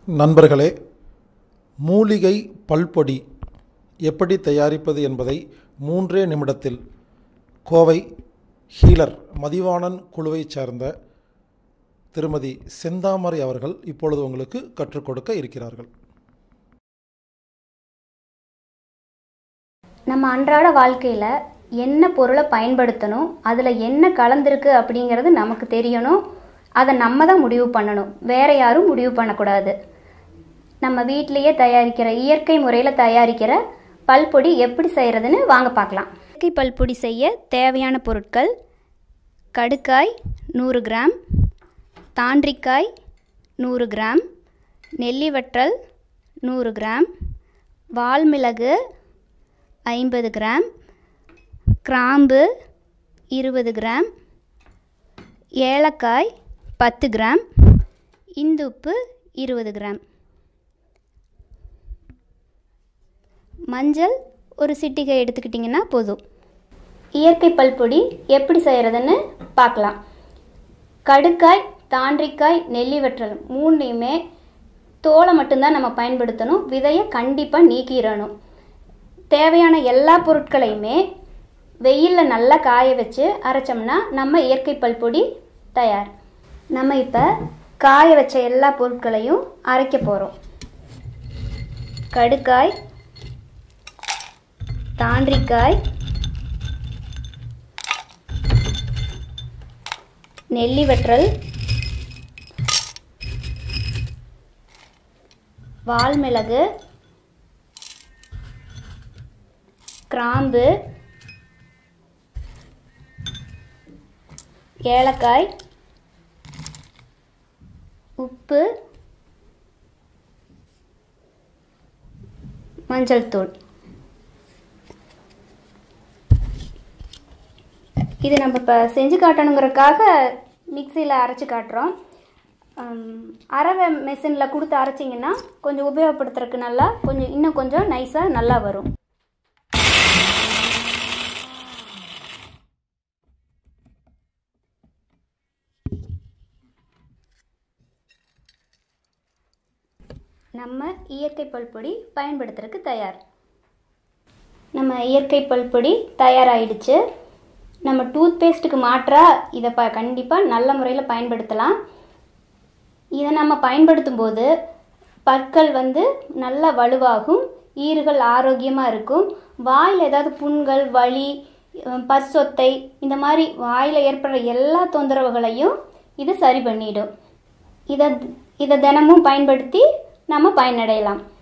நண்பர்களே மூலிகை பல்பொடி எப்படி தயாரிப்பது என்பதை மூன்றே நிமிடத்தில் கோவை ஹீலர் மதிவாணன் குழுவைச் சேர்ந்த திருமதி செந்தாமரை அவர்கள் இப்பொழுது உங்களுக்கு கற்றுக் கொடுக்க இருக்கிறார்கள் நம்ம அன்றாட வாழ்க்கையில் என்ன பொருளை பயன்படுத்தணும் அதில் என்ன கலந்துருக்கு அப்படிங்கிறது நமக்கு தெரியணும் அதை நம்ம தான் முடிவு பண்ணணும் வேற யாரும் முடிவு பண்ணக்கூடாது நம்ம வீட்டிலேயே தயாரிக்கிற இயற்கை முறையில் தயாரிக்கிற பல்பொடி எப்படி செய்கிறதுன்னு வாங்க பார்க்கலாம் இயற்கை பல்பொடி செய்ய தேவையான பொருட்கள் கடுக்காய் நூறு கிராம் தாண்டிக்காய் நூறு கிராம் நெல்லி வற்றல் நூறு கிராம் வால்மிளகு ஐம்பது கிராம் கிராம்பு இருபது கிராம் ஏலக்காய் பத்து கிராம் இந்துப்பு இருபது கிராம் மஞ்சள் ஒரு சிட்டிகை எடுத்துக்கிட்டிங்கன்னா போதும் இயற்கை பல்பொடி எப்படி செய்கிறதுன்னு பார்க்கலாம் கடுக்காய் தாண்டிக்காய் நெல்லி வற்றல் மூணையுமே தோலை மட்டும்தான் நம்ம பயன்படுத்தணும் விதையை கண்டிப்பாக நீக்கிடணும் தேவையான எல்லா பொருட்களையுமே வெயிலில் நல்லா காய வச்சு அரைச்சோம்னா நம்ம இயற்கை பல்பொடி தயார் நம்ம இப்போ காய வச்ச எல்லா பொருட்களையும் அரைக்க போகிறோம் கடுக்காய் தாண்டிக்காய் நெல்லி வற்றல் வால்மிளகு கிராம்பு ஏலக்காய் உப்பு மஞ்சள் தூள் இது நம்ம இப்போ செஞ்சு காட்டணுங்கிறதுக்காக மிக்சியில் அரைச்சி காட்டுறோம் ஹம், அரவை மெஷினில் கொடுத்து அரைச்சிங்கன்னா கொஞ்சம் உபயோகப்படுத்துறதுக்கு நல்லா கொஞ்சம் இன்னும் கொஞ்சம் நைஸாக நல்லா வரும் நம்ம இயற்கை பல்பொடி பயன்படுத்துறதுக்கு தயார் நம்ம இயற்கை பல்பொடி தயாராகிடுச்சு நம்ம டூத் பேஸ்ட்டுக்கு மாற்றாக இதை ப கண்டிப்பாக நல்ல முறையில் பயன்படுத்தலாம் இதை நம்ம பயன்படுத்தும் போது பற்கள் வந்து நல்லா வலுவாகும் ஈறுகள் ஆரோக்கியமாக இருக்கும் வாயில் ஏதாவது புண்கள் வலி அஹ், பற்சொத்தை இந்த மாதிரி வாயில் ஏற்படுற எல்லா தொந்தரவுகளையும் இது சரி பண்ணிடும் இதை இதை தினமும் பயன்படுத்தி நம்ம பயனடையலாம்